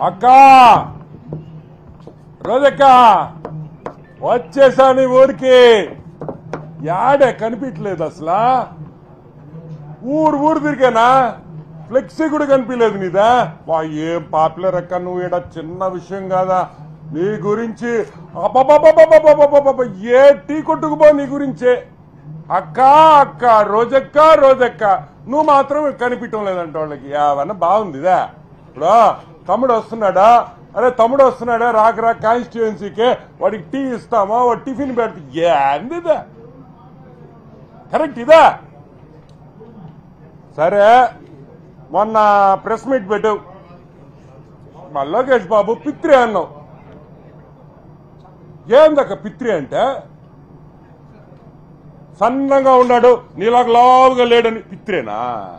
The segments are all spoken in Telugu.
అక్క రోజక్క వచ్చేసా నీ ఊరికి యాడే కనిపించలేదు అసలు ఊరు ఊరు తిరిగానా ఫ్లెక్సీ కూడా కనిపించలేదు నీదా వా ఏం పాపులర్ అక్క నువ్వు ఈడ చిన్న విషయం కాదా నీ గురించి అబ్బబ్బబ్బబ్బబ్బబ్బబ్బబ్బ, ఏ టీ కొట్టుకుపో నీ గురించే అక్క అక్క రోజక్క రోజక్క నువ్వు మాత్రం కనిపించడం లేదంట వాళ్ళకి ఏమన్నా బాగుందిదా ఇప్పుడు తమ్ముడు వస్తున్నాడా అరే తమ్ముడు వస్తున్నాడా రాక రాక కాన్స్టిట్యుయెన్సీకే వాడికి టీ ఇస్తామా వాడు టిఫిన్ పెడితే ఏందిదా కరెక్ట్ ఇదా సరే మొన్న ప్రెస్ మీట్ పెట్టావు మా లోకేష్ బాబు పిత్రి అన్నావు ఏందక్క పిత్రి అంటే సన్నంగా ఉన్నాడు నీలాగా లావుగా లేడని పిత్రేనా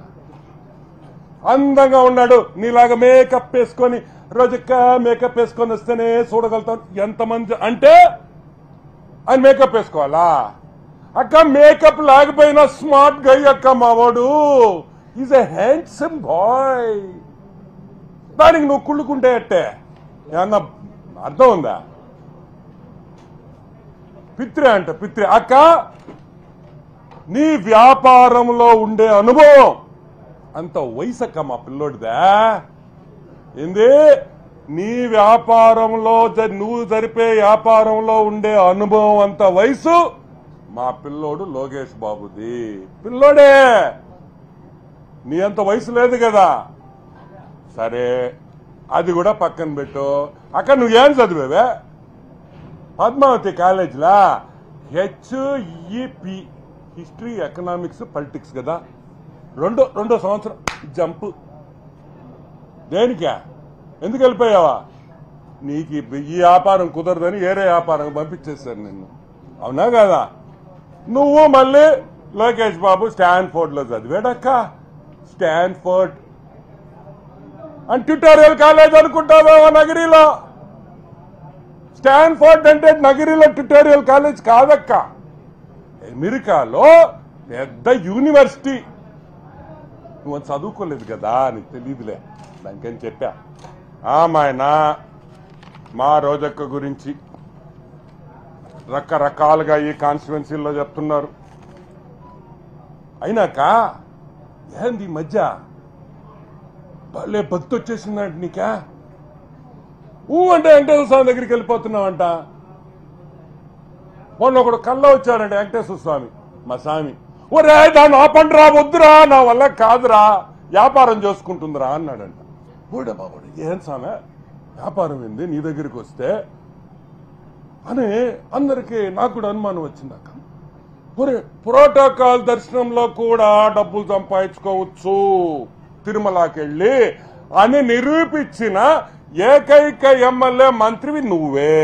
అందంగా ఉన్నాడు నీలాగా మేకప్ వేసుకొని రోజక్క మేకప్ వేసుకొని వస్తేనే చూడగలుగుతాం ఎంతమంది అంటే ఆయన మేకప్ వేసుకోవాలా అక్క మేకప్ లేకపోయినా స్మార్ట్ గై అక్క మావాడు ఈజ్ ఎ హ్యాండ్సమ్ బాయ్ దానికి నువ్వు కుళ్ళుకుంటే అట్టే ఏమన్నా అర్థం ఉందా పిత్రే అంట పిత్రే అక్క నీ వ్యాపారంలో ఉండే అనుభవం అంత వయసక్క మా పిల్లోడిదా ఏంది నీ వ్యాపారంలో జ- నువ్వు జరిపే వ్యాపారంలో ఉండే అనుభవం అంత వయసు మా పిల్లోడు లోకేష్ బాబుది పిల్లోడే నీ అంత వయసు లేదు కదా సరే అది కూడా పక్కన పెట్టు అక్కడ నువ్వేం చదివావే పద్మావతి కాలేజ్లా హెచ్ఈపి హిస్టరీ ఎకనామిక్స్ పొలిటిక్స్ కదా రెండో రెండో సంవత్సరం జంప్ దేనికా ఎందుకు వెళ్ళిపోయావా నీకు ఈ- ఈ వ్యాపారం కుదరదని వేరే వ్యాపారం పంపించేశారు నిన్ను అవునా కదా నువ్వు మళ్ళీ లోకేష్ బాబు స్టాన్ఫోర్డ్ లో చదివాడక్క స్టాన్ఫోర్డ్ అని ట్యూటోరియల్ కాలేజ్ అనుకుంటావేమో నగరీలో స్టాన్ఫోర్డ్ అంటే నగరీలో ట్యూటోరియల్ కాలేజ్ కాదక్క అమెరికాలో పెద్ద యూనివర్సిటీ నువ్వు అది చదువుకోలేదు కదా నీకు తెలియదులే దానికని చెప్పా ఆమాయన మా రోజక్క గురించి రకరకాలుగా ఈ కాన్స్టిట్యున్సీల్లో చెప్తున్నారు అయినాక ఏంది ఈ మధ్య భలే భక్తి వచ్చేసిందంట నీకా ఊ అంటే వెంకటేశ్వర స్వామి దగ్గరికి వెళ్ళిపోతున్నావంట మొన్న ఒకడు కళ్ళ వచ్చాడంట వెంకటేశ్వర స్వామి మా స్వామి ఒరే దాన్ని ఆపండి రా వద్దురా నా వల్ల కాదురా వ్యాపారం చేసుకుంటుందిరా అన్నాడంట ఊడే బాబుడు ఏం స్వామి వ్యాపారం ఏంది నీ దగ్గరికి వస్తే అని అందరికీ నాకు కూడా అనుమానం వచ్చింది అక్క ఒరే ప్రోటోకాల్ దర్శనంలో కూడా డబ్బులు సంపాదించుకోవచ్చు తిరుమలకి వెళ్ళి అని నిరూపించిన ఏకైక ఎమ్మెల్యే మంత్రివి నువ్వే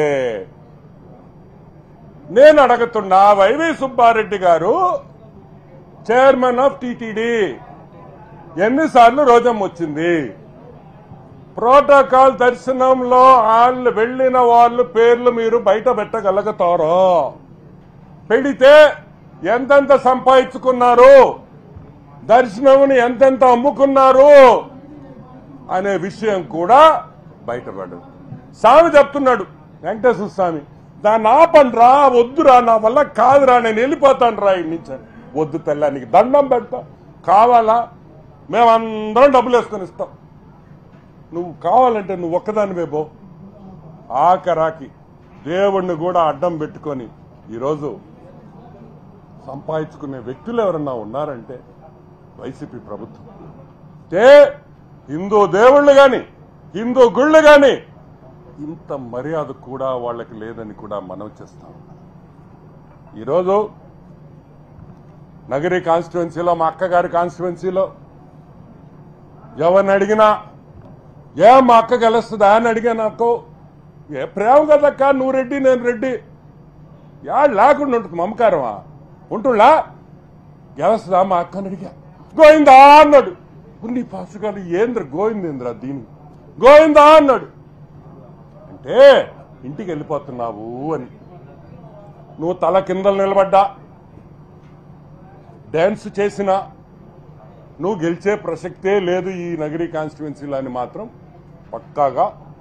నేను అడుగుతున్నా వైవి సుబ్బారెడ్డి గారు చైర్మన్ ఆఫ్ టిటిడి ఎన్నిసార్లు రోజం వచ్చింది ప్రోటోకాల్ దర్శనంలో వాళ్ళు వెళ్ళిన వాళ్ళు పేర్లు మీరు బయట పెట్టగలుగుతారో పెడితే ఎంతెంత సంపాదించుకున్నారు దర్శనముని ఎంతెంత అమ్ముకున్నారు అనే విషయం కూడా బయటపడదు స్వామి చెప్తున్నాడు వెంకటేశ్వర స్వామి దాన్ని ఆపండ్రా వద్దురా నా వల్ల కాదురా నేను వెళ్ళిపోతాను రా ఇక్కడి నుంచి అని. వద్దు తెల్లానికి దండం పెడతా కావాలా మేమందరం డబ్బులు వేసుకొని ఇస్తాం నువ్వు కావాలంటే నువ్వు ఒక్కదానివే పో ఆఖరాకి దేవుణ్ణి కూడా అడ్డం పెట్టుకొని ఈరోజు సంపాదించుకునే వ్యక్తులు ఎవరన్నా ఉన్నారంటే వైసీపీ ప్రభుత్వం అంటే హిందూ దేవుళ్ళు గాని హిందూ గుళ్ళు గాని ఇంత మర్యాద కూడా వాళ్ళకి లేదని కూడా మనం చేస్తాం ఈరోజు నగరి కాన్స్టిట్యున్సీలో మా అక్కగారి కాన్స్టిట్యున్సీలో ఎవరిని అడిగినా ఏ మా అక్క గెలుస్తుందా అని అడిగా నాకు ఏ ప్రేమ కదక్క నువ్వు రెడ్డి నేను రెడ్డి యా లేకుండా ఉంటుంది మమకారమా ఉంటుండా గెలుస్తుందా మా అక్కని అడిగా గోయిందా అన్నాడు నీ పాసుగాడు ఏంద్ర గోవిందేంద్ర దీని గోవిందా అన్నాడు అంటే ఇంటికి వెళ్ళిపోతున్నావు అని నువ్వు తల కిందలు నిలబడ్డా డ్యాన్స్ చేసినా నువ్వు గెలిచే ప్రసక్తే లేదు ఈ నగరీ కాన్స్టిట్యున్సీలో అని మాత్రం పక్కాగా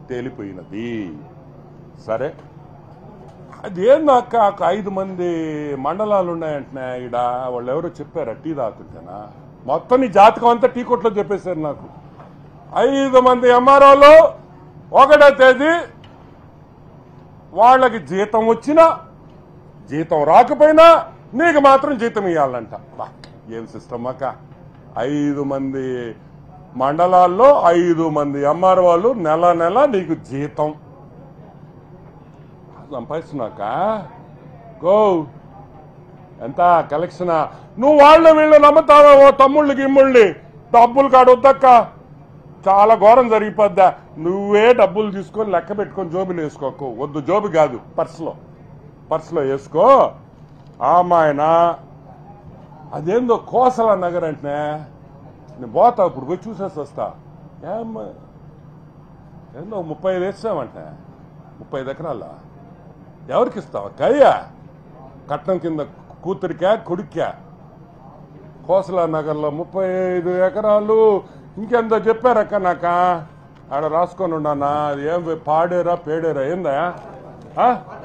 తేలిపోయినది సరే అదేంది అక్క ఒక ఐదు మంది మండలాలు ఉన్నాయంటున్నా ఈడ వాళ్ళు ఎవరో చెప్పారా టీ తాగుతుంటేనా మొత్తం నీ జాతకం అంతా టీ కొట్లో చెప్పేశారు నాకు ఐదు మంది ఎంఆర్ఓలు ఒకటో తేదీ వాళ్ళకి జీతం వచ్చినా జీతం రాకపోయినా నీకు మాత్రం జీతం ఇవ్వాలంట బా, ఏం సిస్టమ్ అక్క ఐదు మంది మండలాల్లో ఐదు మంది ఎంఆర్ వాళ్ళు నెల నెల నీకు జీతం సంపాదిస్తున్నాక గో ఎంత కలెక్షన్ నువ్వు వాళ్ళ వీళ్ళు నమ్ముతావా ఓ తమ్ముళ్ళు గిమ్ముళ్ళని డబ్బులు కాడు వద్దక్క చాలా ఘోరం జరిగిపోద్దా నువ్వే డబ్బులు తీసుకొని లెక్క పెట్టుకొని జోబులు వేసుకోకు వద్దు జోబు కాదు పర్సులో పర్సులో వేసుకో ఆ అమ్మాయన అదేందో కోసల నగర్ అంటే నేను పోతా ఇప్పుడు పోయి చూసేసి వస్తా ఏమ్మా ఏందో ముప్పై ఐదు వేసామంట ముప్పై ఐదు ఎకరాల ఎవరికి ఇస్తావా కయ్యా కట్నం కింద కూతురికా కొడుక్కా కోసల నగర్లో ముప్పై ఐదు ఎకరాలు ఇంకెంత చెప్పారక్క నాక ఆడ రాసుకొని ఉన్నానా అది ఏం పాడేరా పేడేరా ఏందా ఆ?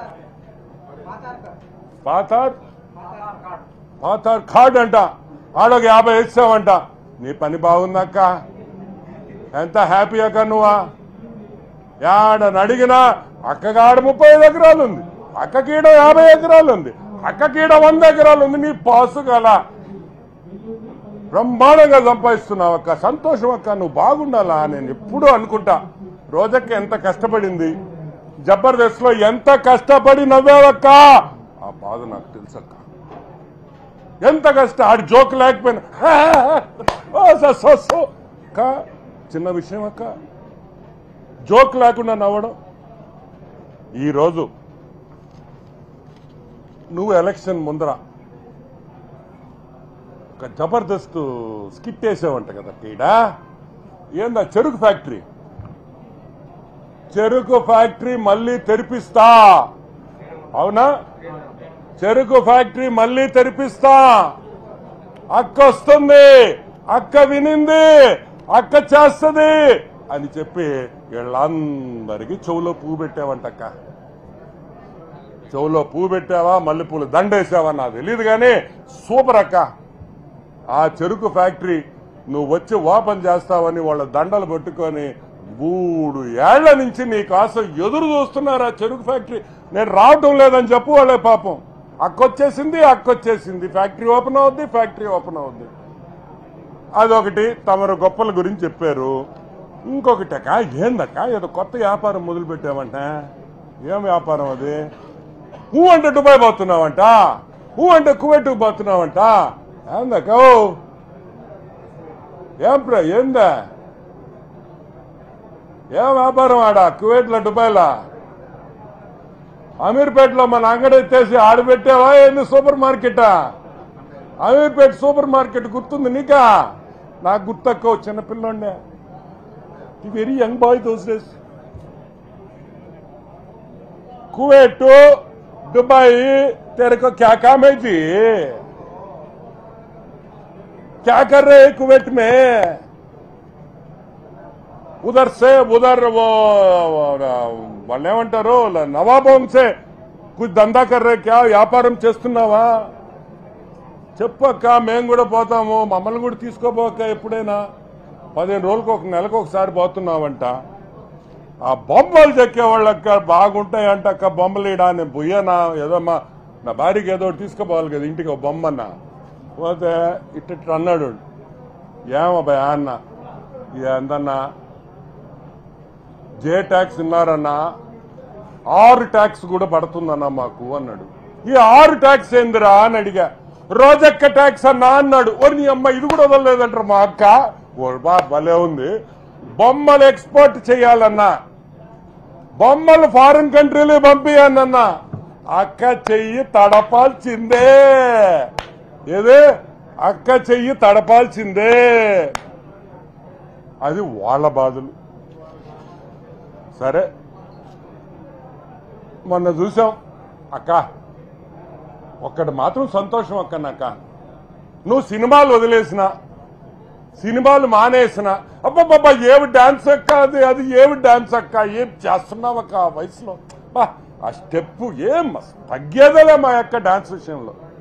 పాతార్ పాతార్ కార్డ్ అంట ఆడొక యాభై ఇచ్చావంట నీ పని బాగుందక్క ఎంత హ్యాపీ అక్క నువ్వా యాడని అడిగినా అక్కగాడ ముప్పై ఐదు ఎకరాలు ఉంది అక్కకీడ యాభై ఎకరాలు ఉంది అక్కకీడ వంద ఎకరాలు ఉంది నీ పాసు గల బ్రహ్మాండంగా సంపాదిస్తున్నావు అక్క సంతోషం అక్క నువ్వు బాగుండాలా నేను ఎప్పుడూ అనుకుంటా రోజక్క ఎంత కష్టపడింది జబర్దస్త్ లో ఎంత కష్టపడి నవ్వావక్క ఆ బాధ నాకు తెలుసక్క ఎంత కష్టం ఆడి జోక్ లేకపోయినా ఓ సో, సో, సో. అక్క చిన్న విషయం అక్క జోక్ లేకుండా నవ్వడం ఈరోజు నువ్వు ఎలక్షన్ ముందర ఒక జబర్దస్త్ స్కిట్ వేసావంట కదా ఈడ ఏందా చెరుకు ఫ్యాక్టరీ చెరుకు ఫ్యాక్టరీ మళ్ళీ తెరిపిస్తా అవునా చెరుకు ఫ్యాక్టరీ మళ్ళీ తెరిపిస్తా అక్క వస్తుంది అక్క వినింది అక్క చేస్తుంది అని చెప్పి వీళ్ళందరికీ చెవులో పువ్వు పెట్టావంటక్క చెవులో పువ్వు పెట్టావా మల్లెపూలు దండేసావా నాకు తెలియదు కానీ సూపర్ అక్క ఆ చెరుకు ఫ్యాక్టరీ నువ్వు వచ్చి ఓపెన్ చేస్తావని వాళ్ళ దండలు పట్టుకొని మూడు ఏళ్ల నుంచి నీ కోసం ఎదురు చూస్తున్నారు ఆ చెరుకు ఫ్యాక్టరీ నేను రావటం లేదని చెప్పు వాళ్ళే పాపం అక్కొచ్చేసింది అక్కొచ్చేసింది ఫ్యాక్టరీ ఓపెన్ అవుద్ది ఫ్యాక్టరీ ఓపెన్ అవుద్ది అదొకటి తమరు గొప్పల గురించి చెప్పారు ఇంకొకటి అక్క ఏందక్క ఏదో కొత్త వ్యాపారం మొదలు పెట్టామంట ఏం వ్యాపారం అది హూ అంటే దుబాయ్ పోతున్నావంట హూ అంటే కువైట్ పోతున్నావంట ఏందక్క ఓ ఏం ప్ర ఏందా ఏం వ్యాపారం ఆడ కువైట్లో దుబాయ్లా అమీర్పేటలో మన అంగడి ఎత్తేసి ఆడబెట్టావా ఏంది సూపర్ మార్కెటా అమీర్పేట సూపర్ మార్కెట్ గుర్తుంది నీకా నాకు గుర్తక్కువ చిన్నపిల్లండే very young boy those days Kuwait Dubai तेरे को क्या काम है जी क्या कर रहे हैं कुवैत में उधर से उधर वो వాళ్ళు ఏమంటారు నవాబం సే కుछ దందా కర్ రే క్యా వ్యాపారం చేస్తున్నావా చెప్పక్క మేము కూడా పోతాము మమ్మల్ని కూడా తీసుకోపోక ఎప్పుడైనా పదిహేను రోజులకు ఒక నెలకు ఒకసారి పోతున్నావంట ఆ బొమ్మలు చెక్కే వాళ్ళక్క బాగుంటాయి అంటక్క బొమ్మలు ఇడా నేను పోయానా ఏదో మా నా భార్యకి ఏదో ఒకటి తీసుకుపోవాలి కదా ఇంటికి ఒక బొమ్మన్న పోతే ఇట్ట ఇట్ట అన్నాడు ఏమబ్బాయి అన్న ఎంతన్నా జే ట్యాక్స్ విన్నారన్నా ఆరు ట్యాక్స్ కూడా పడుతుందన్నా మాకు అన్నాడు ఈ ఆరు ట్యాక్స్ ఏందిరా అని అడిగా రోజక్క ట్యాక్స్ అన్నా అన్నాడు ఓ నీ అమ్మ ఇది కూడా వదలలేదంటారు మా అక్క ఓ బా భలే ఉంది బొమ్మలు ఎక్స్పోర్ట్ చేయాలన్నా బొమ్మలు ఫారిన్ కంట్రీలు పంపియానన్నా అక్క చెయ్యి తడపాల్సిందే ఏదే అక్క చెయ్యి తడపాల్సిందే అది వాళ్ళ బాధలు సరే మొన్న చూసాం అక్క ఒక్కటి మాత్రం సంతోషం అక్క నాక నువ్వు సినిమాలు వదిలేసిన సినిమాలు మానేసిన అబ్బబ్బబ్బా ఏమి డాన్స్ అక్క అది అది ఏమి డాన్స్ అక్క ఏం చేస్తున్నావక్క ఆ వయసులో బా, ఆ స్టెప్ ఏం తగ్గేదేలే మా యొక్క డాన్స్ విషయంలో